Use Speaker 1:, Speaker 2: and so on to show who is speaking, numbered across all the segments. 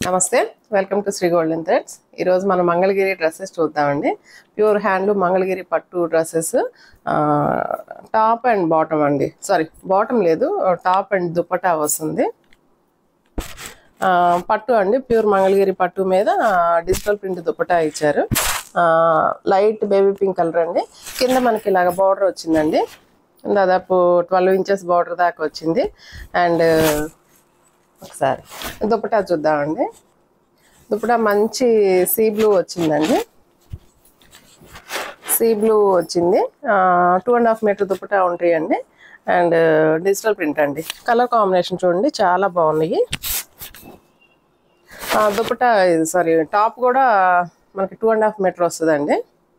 Speaker 1: నమస్తే welcome to Shri golden threads ఈరోజు మనం మంగళగిరి డ్రెస్సెస్ చూద్దామండి ప్యూర్ హ్యాండ్ మంగళగిరి పట్టు డ్రెస్సెస్ టాప్ అండ్ బాటమ్ అండి సారీ బాటమ్ లేదు టాప్ అండ్ దుప్పటా వస్తుంది ఆ, పట్టు అండి ప్యూర్ మంగళగిరి పట్టు మీద డిజిటల్ ప్రింట్ దుప్పటా ఇచ్చారు ఆ, లైట్ బేబీ పింక్ కలర్ అండి కింద మనకి ఇలాగ బార్డర్ వచ్చిందండి దాదాపు ట్వెల్వ్ ఇంచెస్ బార్డర్ దాకా వచ్చింది అండ్ ఒకసారి దుప్పటా చూద్దామండి దుప్పటా మంచి సీ బ్లూ వచ్చిందండి సీ బ్లూ వచ్చింది two and half metre dupatta ఉంటాయండి అండ్ డిజిటల్ ప్రింట్ అండి కలర్ కాంబినేషన్ చూడండి చాలా బాగున్నాయి ఆ, దుపట్టా సారీ టాప్ కూడా మనకి టూ అండ్ హాఫ్ మీటర్ వస్తుందండి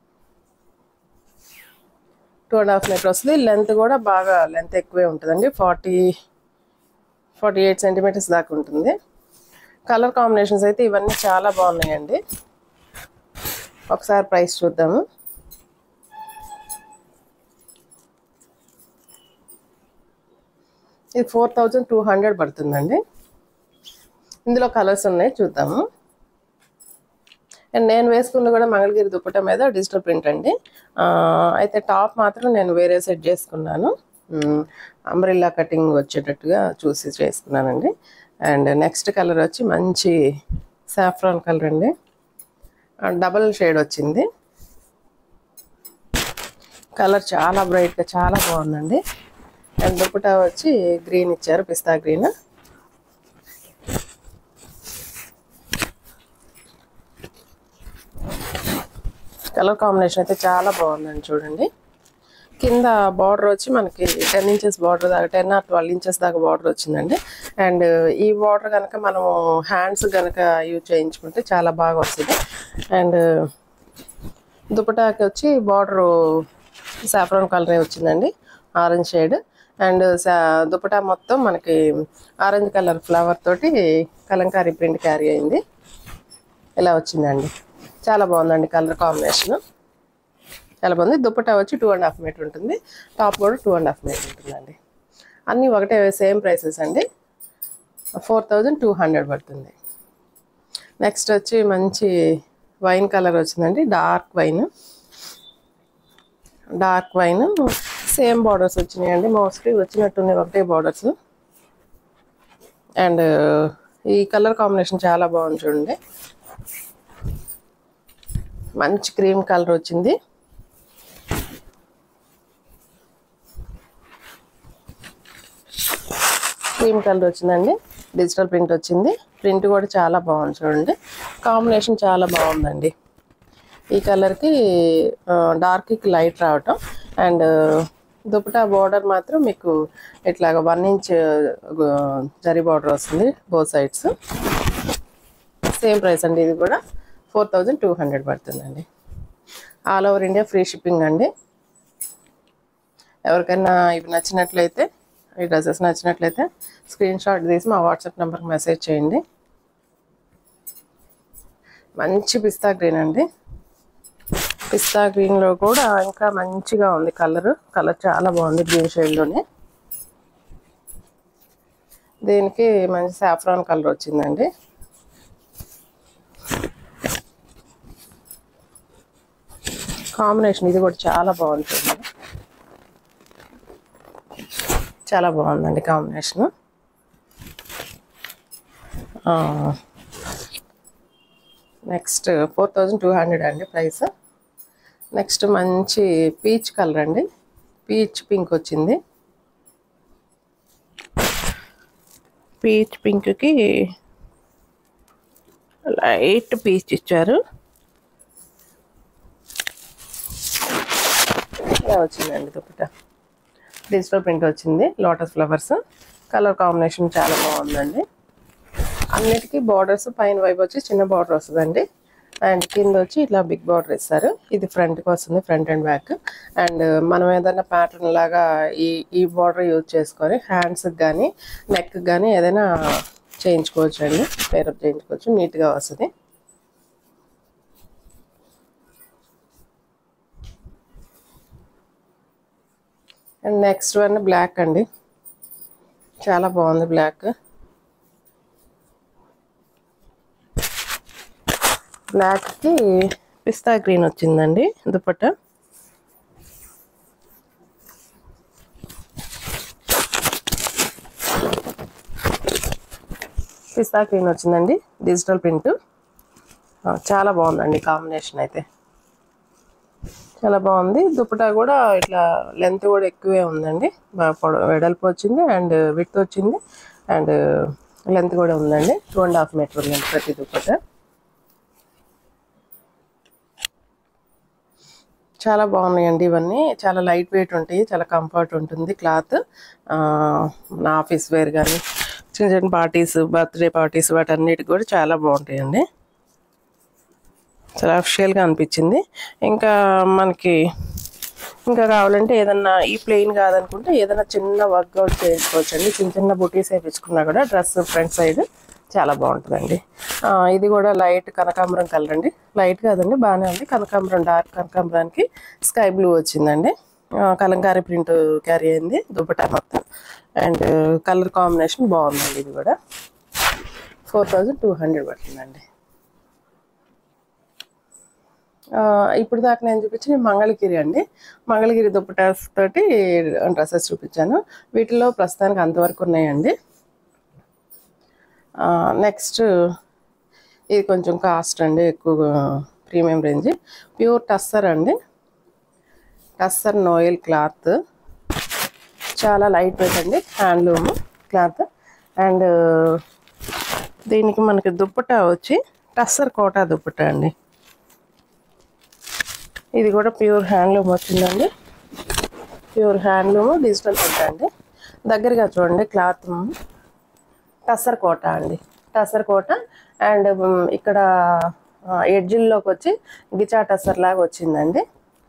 Speaker 1: టూ అండ్ హాఫ్ మీటర్ వస్తుంది లెంత్ కూడా బాగా లెంత్ ఎక్కువే ఉంటుందండి ఫార్టీ ఫార్టీ ఎయిట్ సెంటీమీటర్స్ దాకా ఉంటుంది కలర్ కాంబినేషన్స్ అయితే ఇవన్నీ చాలా బాగున్నాయండి ఒకసారి ప్రైస్ చూద్దాము ఇది ఫోర్ థౌజండ్ టూ హండ్రెడ్ పడుతుందండి ఇందులో కలర్స్ ఉన్నాయి చూద్దాము అండ్ నేను వేసుకుంది కూడా మంగళగిరి దుప్పట మీద డిజిటల్ ప్రింట్ అండి ఆ, అయితే టాప్ మాత్రం నేను వేరే సెట్ చేసుకున్నాను అంబ్రిల్లా కటింగ్ వచ్చేటట్టుగా చూసి చేసుకున్నానండి అండ్ నెక్స్ట్ కలర్ వచ్చి మంచి సాఫ్రాన్ కలర్ అండి డబల్ షేడ్ వచ్చింది కలర్ చాలా బ్రైట్గా చాలా బాగుందండి అండ్ దుప్పట వచ్చి గ్రీన్ ఇచ్చారు పిస్తా గ్రీన్ కలర్ కాంబినేషన్ అయితే చాలా బాగుందండి చూడండి కింద బార్డర్ వచ్చి మనకి టెన్ ఇంచెస్ బార్డర్ దాకా టెన్ ఆర్ ట్వెల్వ్ ఇంచెస్ దాకా బార్డర్ వచ్చిందండి అండ్ ఈ బార్డర్ కనుక మనం హ్యాండ్స్ కనుక యూజ్ చేయించుకుంటే చాలా బాగా వస్తుంది అండ్ దుపటాకి వచ్చి బార్డర్ సాఫ్రాన్ కలరే వచ్చిందండి ఆరెంజ్ షేడ్ అండ్ దుపటా మొత్తం మనకి ఆరెంజ్ కలర్ ఫ్లవర్ తోటి కలంకారీ ప్రింట్ క్యారీ అయింది ఇలా వచ్చిందండి చాలా బాగుందండి కలర్ కాంబినేషన్ చాలా బాగుంది దుప్పటా వచ్చి టూ అండ్ హాఫ్ మీటర్ ఉంటుంది టాప్ కూడా టూ అండ్ హాఫ్ మీటర్ ఉంటుందండి అన్నీ ఒకటే సేమ్ ప్రైసెస్ అండి ఫోర్ థౌజండ్ టూ హండ్రెడ్ పడుతుంది నెక్స్ట్ వచ్చి మంచి వైన్ కలర్ వచ్చిందండి dark wine dark wine same borders వచ్చినాయండి మోస్ట్లీ వచ్చినట్టున్నాయి ఒకటే బార్డర్స్ అండ్ ఈ కలర్ కాంబినేషన్ చాలా బాగుంది చూడండి మంచి క్రీమ్ కలర్ వచ్చింది క్రీమ్ కలర్ వచ్చిందండి డిజిటల్ ప్రింట్ వచ్చింది ప్రింట్ కూడా చాలా బాగుంది చూడండి కాంబినేషన్ చాలా బాగుందండి ఈ కలర్కి డార్క్కి లైట్ రావటం అండ్ దుపటా బార్డర్ మాత్రం మీకు ఇట్లాగ వన్ ఇంచ్ జరీ బార్డర్ వస్తుంది బోత్ సైడ్స్ సేమ్ ప్రైస్ అండి ఇది కూడా ఫోర్ థౌజండ్ టూ హండ్రెడ్ పడుతుందండి all over India free shipping అండి ఎవరికైనా ఇవి నచ్చినట్లయితే ఈ డ్రెస్సెస్ నచ్చినట్లయితే స్క్రీన్ షాట్ తీసి మా వాట్సాప్ నెంబర్కి మెసేజ్ చేయండి మంచి పిస్తా గ్రీన్ అండి పిస్తా గ్రీన్లో కూడా ఇంకా మంచిగా ఉంది కలర్ కలర్ చాలా బాగుంది గ్రీన్ షేడ్లోనే దీనికి మంచి సాఫ్రాన్ కలర్ వచ్చిందండి కాంబినేషన్ ఇది కూడా చాలా బాగుంటుంది చాలా బాగుందండి combination next four thousand two hundred అండి ప్రైస్ నెక్స్ట్ మంచి పీచ్ కలర్ అండి పీచ్ పింక్ వచ్చింది పీచ్ పింక్కి లైట్ పీచ్ ఇచ్చారు ఇలా వచ్చిందండి దుప్పట డిజిటల్ ప్రింట్ వచ్చింది లోటస్ ఫ్లవర్స్ కలర్ కాంబినేషన్ చాలా బాగుందండి అన్నిటికీ బార్డర్స్ పైన వైపు వచ్చి చిన్న బార్డర్ వస్తుందండి అండ్ కింద వచ్చి ఇట్లా బిగ్ బార్డర్ ఇస్తారు ఇది ఫ్రంట్కి వస్తుంది ఫ్రంట్ అండ్ బ్యాక్ అండ్ మనం ఏదైనా ప్యాటర్న్ లాగా ఈ ఈ బార్డర్ యూజ్ చేసుకొని హ్యాండ్స్కి కానీ నెక్కి కానీ ఏదైనా చేయించుకోవచ్చు అండి పేరప్ చేయించుకోవచ్చు నీట్గా వస్తుంది అండ్ నెక్స్ట్ వన్ బ్లాక్ అండి చాలా బాగుంది బ్లాక్ బ్లాక్కి పిస్తా గ్రీన్ వచ్చిందండి దుపట్టా పిస్తా గ్రీన్ వచ్చిందండి డిజిటల్ ప్రింట్ చాలా బాగుందండి కాంబినేషన్ అయితే చాలా బాగుంది దుపట్టా కూడా ఇట్లా లెంత్ కూడా ఎక్కువే ఉందండి బాగా పొడ వెడల్పు వచ్చింది అండ్ విత్ వచ్చింది అండ్ లెంత్ కూడా ఉందండి two and half metre length ప్రతి దుపట్టా చాలా బాగున్నాయండి ఇవన్నీ చాలా లైట్ వెయిట్ ఉంటాయి చాలా కంఫర్ట్ ఉంటుంది క్లాత్ మన ఆఫీస్ వేర్ కానీ చిన్న చిన్న పార్టీస్ బర్త్డే పార్టీస్ వాటన్నిటికి కూడా చాలా బాగుంటాయండి చాలా అఫిషియల్గా అనిపించింది ఇంకా మనకి ఇంకా కావాలంటే ఏదన్నా ఈ ప్లెయిన్ కాదనుకుంటే ఏదైనా చిన్న వర్క్అవుట్ చేసుకోవచ్చు అండి చిన్న చిన్న బుటీస్ వేయించుకున్నా కూడా డ్రెస్ ఫ్రంట్ సైడ్ చాలా బాగుంటుందండి ఆ, ఇది కూడా లైట్ కనకాంబరం కలర్ అండి లైట్ కాదండి బాగానే ఉంది కనకాంబరం డార్క్ కనకాంబరానికి స్కై బ్లూ వచ్చిందండి ఆ, కలంకారీ ప్రింట్ క్యారీ అయింది దుపట్టా మొత్తం అండ్ కలర్ కాంబినేషన్ బాగుందండి ఇది కూడా ఫోర్ థౌజండ్ టూ హండ్రెడ్ పడుతుందండి ఆ, ఇప్పుడు దాకా నేను చూపించిన మంగళగిరి అండి మంగళగిరి దుప్పటాస్ తోటి డ్రెస్సెస్ చూపించాను వీటిలో ప్రస్తుతానికి అంతవరకు ఉన్నాయండి నెక్స్ట్ ఇది కొంచెం కాస్ట్ అండి ఎక్కువ ప్రీమియం రేంజ్ ప్యూర్ టస్సర్ అండి టస్సర్ నోయల్ క్లాత్ చాలా లైట్ వెయిట్ అండి హ్యాండ్లూమ్ క్లాత్ అండ్ దీనికి మనకి దుప్పటా వచ్చి టస్సర్ కోటా దుప్పటా అండి ఇది కూడా ప్యూర్ హ్యాండ్లూమ్ వచ్చిందండి ప్యూర్ హ్యాండ్లూమ్ డిజిటల్ కోట అండి దగ్గరగా చూడండి క్లాత్ టసర్ కోట అండి టసర్ కోట అండ్ మ్, ఇక్కడ ఎడ్జిల్లోకి వచ్చి గిచా టసర్ లాగా వచ్చిందండి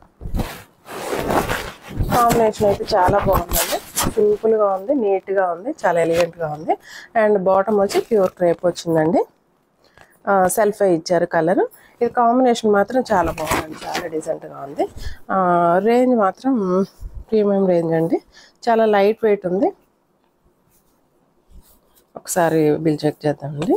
Speaker 1: కాంబినేషన్ అయితే చాలా బాగుందండి సింపుల్గా ఉంది నీట్గా ఉంది చాలా ఎలిగెంట్గా ఉంది అండ్ బాటమ్ వచ్చి ప్యూర్ క్రేప్ వచ్చిందండి సెల్ఫ్ ఇచ్చారు కలర్ ఇది కాంబినేషన్ మాత్రం చాలా బాగుందండి చాలా డీసెంట్గా ఉంది రేంజ్ మాత్రం ప్రీమియం రేంజ్ అండి చాలా లైట్ వెయిట్ ఉంది ఒకసారి బిల్ చెక్ చేద్దామండి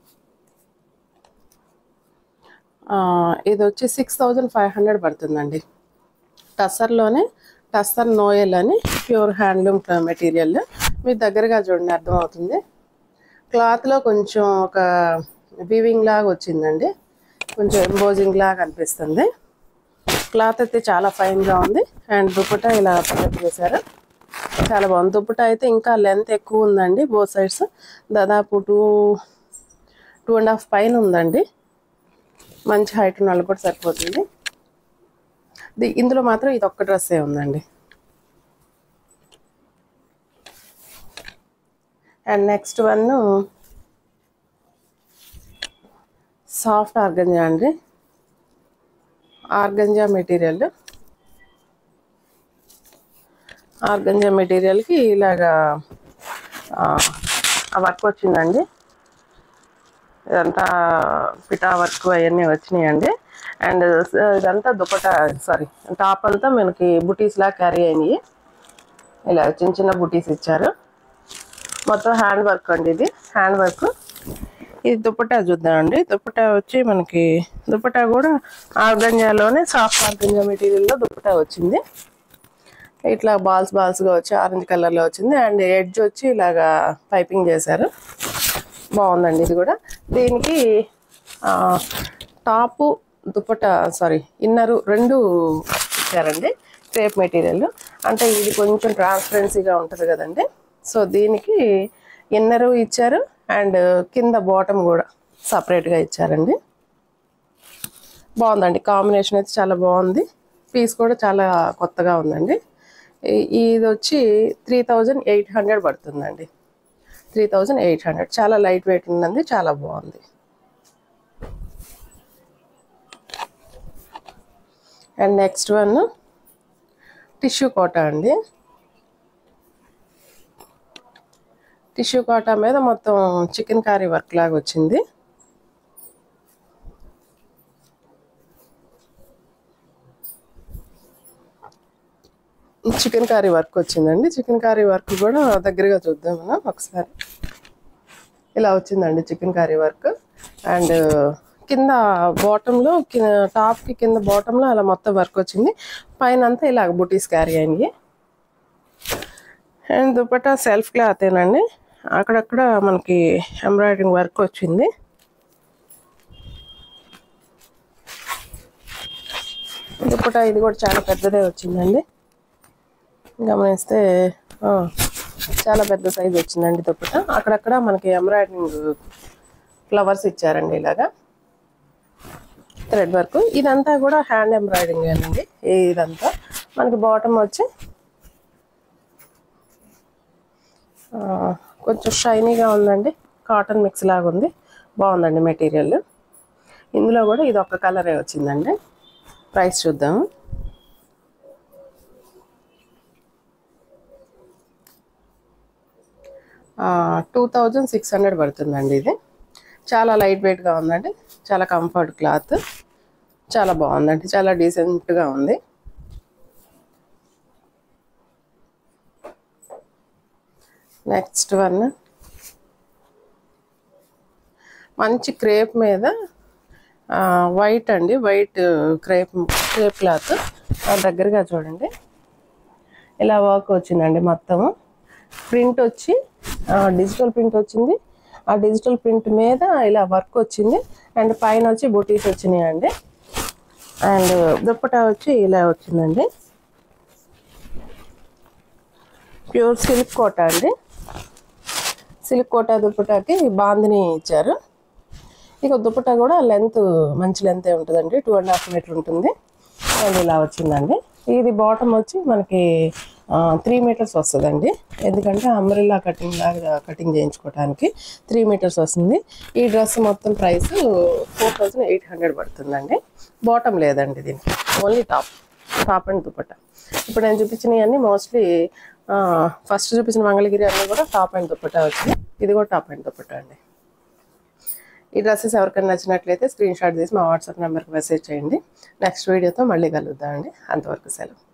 Speaker 1: ఆ, ఇది వచ్చి సిక్స్ థౌజండ్ ఫైవ్ హండ్రెడ్ పడుతుందండి టస్సర్లోనే టస్సర్ నోయల్ అని ప్యూర్ హ్యాండ్లూమ్ మెటీరియల్ మీరు దగ్గరగా చూడండి అర్థమవుతుంది క్లాత్లో కొంచెం ఒక వీవింగ్ లాగా వచ్చిందండి కొంచెం ఎంబోజింగ్ లాగా అనిపిస్తుంది క్లాత్ అయితే చాలా ఫైన్గా ఉంది అండ్ దుపట్టా ఇలా ప్రొజెక్ట్ చేశారు చాలా బాగుంది దుపట్టా అయితే ఇంకా లెంత్ ఎక్కువ ఉందండి బోత్ సైడ్స్ దాదాపు టూ టూ అండ్ హాఫ్ పైన ఉందండి మంచి హైట్ ఉన్న వాళ్ళకి కూడా సరిపోతుంది ది- ఇందులో మాత్రం ఇది ఒక్క డ్రెస్సే ఉందండి and next one soft organza అండి ఆర్గంజా మెటీరియల్ ఆర్గంజా మెటీరియల్కి ఇలాగా ఆ, ఆ వర్క్ వచ్చిందండి ఇదంతా పిటా వర్క్ అవన్నీ వచ్చినాయండి అండ్ ఇదంతా దుపట్టా సారీ టాప్ అంతా మనకి బుటీస్ లా క్యారీ అయినాయి ఇలా చిన్న చిన్న బుటీస్ ఇచ్చారు మొత్తం హ్యాండ్ వర్క్ అండి ఇది హ్యాండ్ వర్క్ ఇది దుపట్టా చూద్దామండి దుపట్టా వచ్చి మనకి దుపట్టా కూడా ఆర్గంజాలోనే సాఫ్ట్ ఆర్గంజా మెటీరియల్లో దుపట్టా వచ్చింది ఇట్లా బాల్స్ బాల్స్గా వచ్చి ఆరెంజ్ కలర్లో వచ్చింది అండ్ ఎడ్జ్ వచ్చి ఇలాగా పైపింగ్ చేశారు బాగుందండి ఇది కూడా దీనికి ఆ, టాపు దుపట్టా సారీ ఇన్నరు రెండు ఇచ్చారండి క్రేప్ మెటీరియల్ అంటే ఇది కొంచెం ట్రాన్స్పరెన్సీగా ఉంటుంది కదండి సో దీనికి ఇన్నరు ఇచ్చారు అండ్ కింద బాటమ్ కూడా సపరేట్గా ఇచ్చారండి బాగుందండి కాంబినేషన్ అయితే చాలా బాగుంది పీస్ కూడా చాలా కొత్తగా ఉందండి ఈ- ఇది వచ్చి త్రీ థౌజండ్ ఎయిట్ హండ్రెడ్ పడుతుందండి త్రీ థౌజండ్ ఎయిట్ హండ్రెడ్ చాలా లైట్ వెయిట్ ఉందండి చాలా బాగుంది and next one tissue Kota అండి టిష్యూ కోట మీద మొత్తం చికెన్ కర్రీ వర్క్ లాగా వచ్చింది చికెన్ కర్రీ వర్క్ వచ్చిందండి చికెన్ కర్రీ వర్క్ కూడా దగ్గరగా చూద్దాం మనం ఒకసారి ఇలా వచ్చిందండి చికెన్ కర్రీ వర్క్ అండ్ కింద బాటంలో టాప్కి కింద బాటంలో అలా మొత్తం వర్క్ వచ్చింది పైన అంతా ఇలా బుటీస్ క్యారీ అయ్యి అండ్ దుపట్టా సెల్ఫ్ క్లాతేనండి అక్కడక్కడ మనకి ఎంబ్రాయిడరింగ్ వర్క్ వచ్చింది దుపట్టా ఇది కూడా చాలా పెద్దదే వచ్చిందండి గమనిస్తే ఆ, చాలా పెద్ద సైజ్ వచ్చిందండి దుపట్టా అక్కడక్కడ మనకి ఎంబ్రాయిడరింగ్ ఫ్లవర్స్ ఇచ్చారండి ఇలాగా థ్రెడ్ వర్క్ ఇదంతా కూడా హ్యాండ్ ఎంబ్రాయిడరింగ్ అండి ఇదంతా మనకి బాటమ్ వచ్చి ఆ, కొంచెం షైనీగా ఉందండి కాటన్ మిక్స్ లాగా ఉంది బాగుందండి మెటీరియల్ ఇందులో కూడా ఇది ఒక కలరే వచ్చిందండి ప్రైస్ చూద్దాము టూ థౌజండ్ సిక్స్ హండ్రెడ్ పడుతుందండి ఇది చాలా లైట్ వెయిట్గా ఉందండి చాలా కంఫర్ట్ క్లాత్ చాలా బాగుందండి చాలా డీసెంట్గా ఉంది నెక్స్ట్ వన్ మంచి క్రేప్ మీద వైట్ అండి వైట్ క్రేప్ క్రేప్ క్లాత్ దగ్గరగా చూడండి ఇలా వర్క్ వచ్చిందండి మొత్తము ప్రింట్ వచ్చి డిజిటల్ ప్రింట్ వచ్చింది ఆ డిజిటల్ ప్రింట్ మీద ఇలా వర్క్ వచ్చింది అండ్ పైన వచ్చి బుటీస్ వచ్చినాయి అండి అండ్ దుప్పటా వచ్చి ఇలా వచ్చిందండి ప్యూర్ సిల్క్ కోట అండి సిల్క్ కోట దుప్పటాకి బాందిని ఇచ్చారు ఇక దుప్పటా కూడా లెంత్ మంచి లెంతే ఉంటుందండి టూ అండ్ హాఫ్ మీటర్ ఉంటుంది అండ్ ఇలా వచ్చిందండి ఇది బాటమ్ వచ్చి మనకి త్రీ మీటర్స్ వస్తుందండి ఎందుకంటే అంబ్రెల్లా కటింగ్ లాగా కటింగ్ చేయించుకోవడానికి త్రీ మీటర్స్ వస్తుంది ఈ డ్రెస్ మొత్తం price four thousand eight hundred పడుతుందండి బాటమ్ లేదండి దీనికి only top top and dupatta ఇప్పుడు నేను చూపించినవన్నీ మోస్ట్లీ ఫస్ట్ చూపించిన మంగళగిరి అన్నీ కూడా టాప్ అండ్ దుప్పటా వచ్చింది ఇది కూడా టాప్ అండ్ దుప్పటా అండి ఈ డ్రెస్సెస్ ఎవరికైనా నచ్చినట్లయితే స్క్రీన్ షాట్ తీసి మా వాట్సాప్ నెంబర్కి మెసేజ్ చేయండి నెక్స్ట్ వీడియోతో మళ్ళీ కలుద్దామండి అంతవరకు సెలవు